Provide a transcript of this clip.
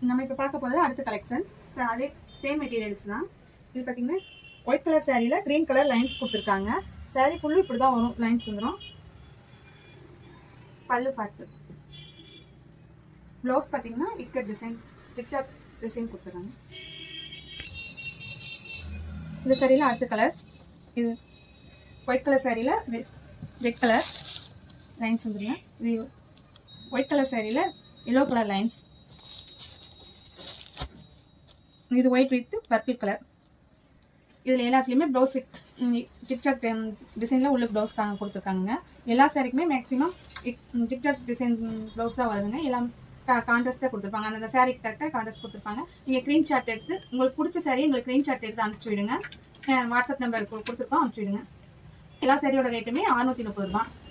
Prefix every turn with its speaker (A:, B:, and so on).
A: நம்ம இப்போ பார்க்க போகிறது அடுத்த கலெக்ஷன் ஸோ அதே சேம் மெட்டீரியல்ஸ் தான் இது பார்த்தீங்கன்னா ஒயிட் கலர் சாரியில் க்ரீன் கலர் லைன்ஸ் கொடுத்துருக்காங்க சாரி ஃபுல்லு இப்படி தான் வரும் லைன்ஸ் வந்துடும் பல்லு பார்த்து ப்ளவுஸ் பார்த்தீங்கன்னா இக்கட் டிசைன் ஜிக்டாக் டிசைன் கொடுத்துருக்காங்க இந்த சாரியில் அடுத்த கலர்ஸ் இது ஒயிட் கலர் சாரியில் ரெட் கலர் லைன்ஸ் வந்துருங்க இது ஒயிட் கலர் சாரியில் எல்லோ கலர் லைன்ஸ் இது ஒயிட் வித் பர்பிள் கலர் இதில் எல்லாத்துலேயுமே ப்ளவுஸ் ஜிக்ஜாக் டிசைனில் உள்ள ப்ளவுஸ் தாங்க கொடுத்துருக்காங்க எல்லா சாரிக்குமே மேக்ஸிமம் ஜிக்ஜாக் டிசைன் ப்ளவுஸ் தான் வருதுங்க எல்லாம் கான்ட்ராஸ்ட்டாக கொடுத்துருப்பாங்க அந்த சாரிக்கு கரெக்டாக கான்ட்ராஸ்ட் கொடுத்துருப்பாங்க நீங்கள் க்ரீன் ஷாட் எடுத்து உங்களுக்கு பிடிச்ச சாரி எங்களுக்கு க்ரீன் ஷாட் எடுத்து அனுப்பிச்சி விடுங்க அஹ் வாட்ஸ்அப் நம்பர் கொடுத்துருக்கோம் அனுப்பிச்சி விடுங்க எல்லா சாரியோட ரேட்டுமே அறுநூற்றி முப்பது ரூபா